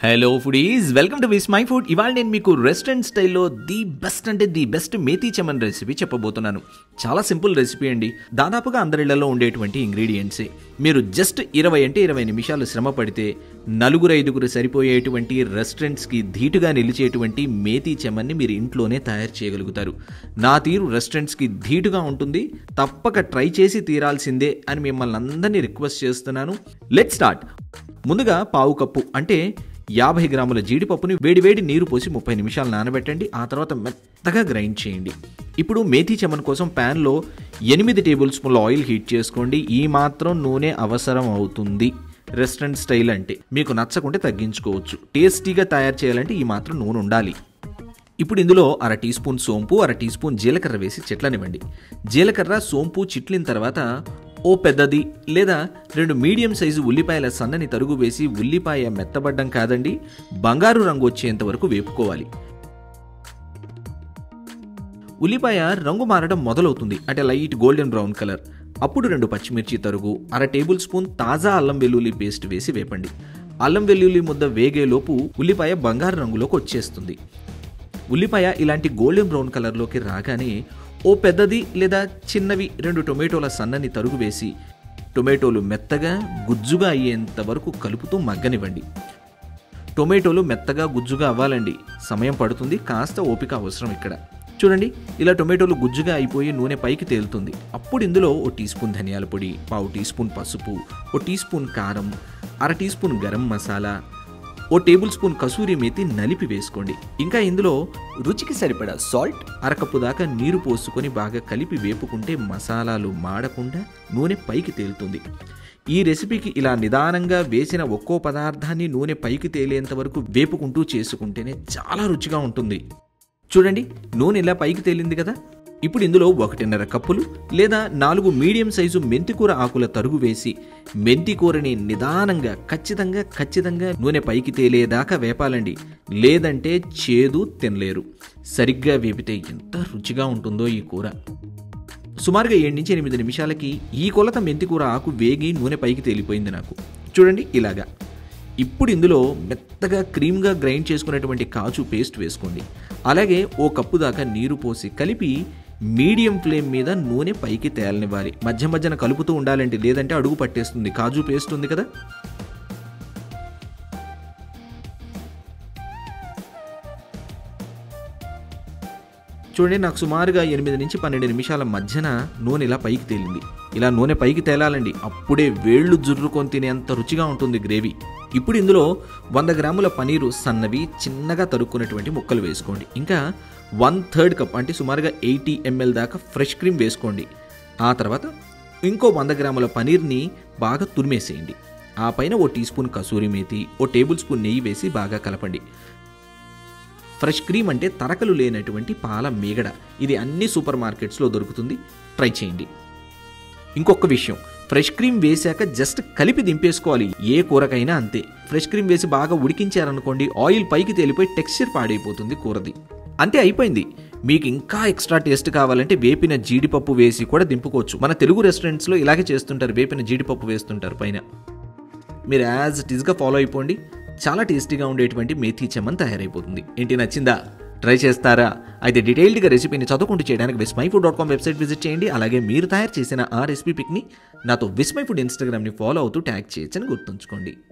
hello foodies welcome to Vismai food ఇవాళ నేను మీకు రెస్టారెంట్ స్టైల్లో ది బెస్ట్ అంటే the best methi chaman recipe చెప్పబోతున్నాను చాలా సింపుల్ రెసిపీ అండి దాదాపుగా అందరిళ్లలో ఉండేటువంటి ఇంగ్రీడియంట్సే మీరు జస్ట్ ఇరవై అంటే ఇరవై నిమిషాలు శ్రమ పడితే నలుగురు ఐదుగురు సరిపోయేటువంటి రెస్టారెంట్స్కి ధీటుగా నిలిచేటువంటి మేతి చెమన్ని మీరు ఇంట్లోనే తయారు చేయగలుగుతారు నా తీరు రెస్టారెంట్స్కి ధీటుగా ఉంటుంది తప్పక ట్రై చేసి తీరాల్సిందే అని మిమ్మల్ని అందరినీ రిక్వెస్ట్ చేస్తున్నాను లెట్ స్టార్ట్ ముందుగా పావు కప్పు అంటే యాభై గ్రాముల జీడిపప్పుని వేడివేడి నీరు పోసి ముప్పై నిమిషాలు నానబెట్టండి ఆ తర్వాత మెత్తగా గ్రైండ్ చేయండి ఇప్పుడు మేథీ చెమన్ కోసం ప్యాన్లో ఎనిమిది టేబుల్ స్పూన్ల ఆయిల్ హీట్ చేసుకోండి ఈ మాత్రం నూనె అవసరం అవుతుంది రెస్టారెంట్ స్టైల్ అంటే మీకు నచ్చకుంటే తగ్గించుకోవచ్చు టేస్టీగా తయారు చేయాలంటే ఈ మాత్రం నూనె ఉండాలి ఇప్పుడు ఇందులో అర టీ స్పూన్ సోంపు అర టీ స్పూన్ జీలకర్ర వేసి చిట్లనివ్వండి జీలకర్ర సోంపు చిట్లిన తర్వాత ఓ పెద్దది లేదా రెండు మీడియం సైజు ఉల్లిపాయల సన్నని తరుగు వేసి ఉల్లిపాయ మెత్తబడ్డం కాదండి బంగారు రంగు వచ్చేంత వరకు వేపుకోవాలి ఉల్లిపాయ రంగు మారడం మొదలవుతుంది అంటే లైట్ గోల్డెన్ బ్రౌన్ కలర్ అప్పుడు రెండు పచ్చిమిర్చి తరుగు అర టేబుల్ స్పూన్ తాజా అల్లం వెల్లుల్లి పేస్ట్ వేసి వేపండి అల్లం వెల్లుల్లి ముద్ద వేగేలోపు ఉల్లిపాయ బంగారు రంగులోకి వచ్చేస్తుంది ఉల్లిపాయ ఇలాంటి గోల్డెన్ బ్రౌన్ కలర్లోకి రాగానే ఓ పెద్దది లేదా చిన్నవి రెండు టొమాటోల సన్నని తరుగు వేసి టొమాటోలు మెత్తగా గుజ్జుగా అయ్యేంత వరకు కలుపుతూ మగ్గనివ్వండి టొమాటోలు మెత్తగా గుజ్జుగా అవ్వాలండి సమయం పడుతుంది కాస్త ఓపిక అవసరం ఇక్కడ చూడండి ఇలా టొమాటోలు గుజ్జుగా అయిపోయి నూనె పైకి తేలుతుంది అప్పుడు ఇందులో ఓ టీ స్పూన్ ధనియాల పొడి పావు టీ స్పూన్ పసుపు ఓ టీ స్పూన్ కారం అర టీ స్పూన్ గరం మసాలా ఓ టేబుల్ స్పూన్ కసూరి మేతి నలిపి వేసుకోండి ఇంకా ఇందులో రుచికి సరిపడా సాల్ట్ అరకప్పు దాకా నీరు పోసుకొని బాగా కలిపి వేపుకుంటే మసాలాలు మాడకుండా నూనె పైకి తేలుతుంది ఈ రెసిపీకి ఇలా నిదానంగా వేసిన ఒక్కో పదార్థాన్ని నూనె పైకి తేలేంత వరకు వేపుకుంటూ చేసుకుంటేనే చాలా రుచిగా ఉంటుంది చూడండి నూనె ఇలా పైకి తేలింది కదా ఇప్పుడు ఇందులో ఒకటిన్నర కప్పులు లేదా నాలుగు మీడియం సైజు మెంతికూర ఆకుల తరుగు వేసి మెంతికూరని నిదానంగా ఖచ్చితంగా ఖచ్చితంగా నూనె పైకి తేలేదాకా వేపాలండి లేదంటే చేదు తినలేరు సరిగ్గా వేపితే ఎంత రుచిగా ఉంటుందో ఈ కూర సుమారుగా ఏడు నుంచి ఎనిమిది నిమిషాలకి ఈ కొలత మెంతికూర ఆకు వేగి నూనె పైకి తేలిపోయింది నాకు చూడండి ఇలాగా ఇప్పుడు ఇందులో మెత్తగా క్రీమ్గా గ్రైండ్ చేసుకునేటువంటి కాజు పేస్ట్ వేసుకోండి అలాగే ఓ కప్పు దాకా నీరు పోసి కలిపి మీడియం ఫ్లేమ్ మీద నూనె పైకి తేలనివ్వాలి మధ్య మధ్యన కలుపుతూ ఉండాలండి లేదంటే అడుగు పట్టేస్తుంది కాజు పేస్ట్ ఉంది కదా చూడండి నాకు సుమారుగా ఎనిమిది నుంచి పన్నెండు నిమిషాల మధ్యన నూనె ఇలా పైకి తేలింది ఇలా నూనె పైకి తేలాలండి అప్పుడే వేళ్ళు జుర్రుకొని తినేంత రుచిగా ఉంటుంది గ్రేవీ ఇప్పుడు ఇందులో వంద గ్రాముల పనీరు సన్నవి చిన్నగా తరుక్కున్నటువంటి ముక్కలు వేసుకోండి ఇంకా వన్ థర్డ్ కప్ అంటే సుమారుగా ఎయిటీ ఎంఎల్ దాకా ఫ్రెష్ క్రీమ్ వేసుకోండి ఆ తర్వాత ఇంకో వంద గ్రాముల పనీర్ని బాగా తురిమేసేయండి ఆ పైన ఓ టీ స్పూన్ కసూరి మేతి ఓ టేబుల్ స్పూన్ నెయ్యి వేసి బాగా కలపండి ఫ్రెష్ క్రీమ్ అంటే తరకలు లేనటువంటి పాల మీగడ ఇది అన్ని సూపర్ మార్కెట్స్లో దొరుకుతుంది ట్రై చేయండి ఇంకొక విషయం ఫ్రెష్ క్రీమ్ వేశాక జస్ట్ కలిపి దింపేసుకోవాలి ఏ కూరకైనా అంతే ఫ్రెష్ క్రీమ్ వేసి బాగా ఉడికించారనుకోండి ఆయిల్ పైకి తేలిపోయి టెక్స్చర్ పాడైపోతుంది కూరది అంతే అయిపోయింది మీకు ఇంకా ఎక్స్ట్రా టేస్ట్ కావాలంటే వేపిన జీడిపప్పు వేసి కూడా దింపుకోవచ్చు మన తెలుగు రెస్టారెంట్స్లో ఇలాగే చేస్తుంటారు వేపిన జీడిపప్పు వేస్తుంటారు పైన మీరు యాజ్ ఇట్ ఈస్గా ఫాలో అయిపోండి చాలా టేస్టీగా ఉండేటువంటి మేథీ చెమన్ తయారైపోతుంది ఏంటి నచ్చిందా ట్రై చేస్తారా అయితే డీటెయిల్డ్గా రెసిపీని చదువుకుంటూ చేయడానికి Vismai food dot com website visit చేయండి అలాగే మీరు తయారు చేసిన ఆ రెసిపీ పిక్ని నాతో విస్మై ఫుడ్ ఇన్స్టాగ్రామ్ని ఫాలో అవుతూ ట్యాగ్ చేయొచ్చని గుర్తుంచుకోండి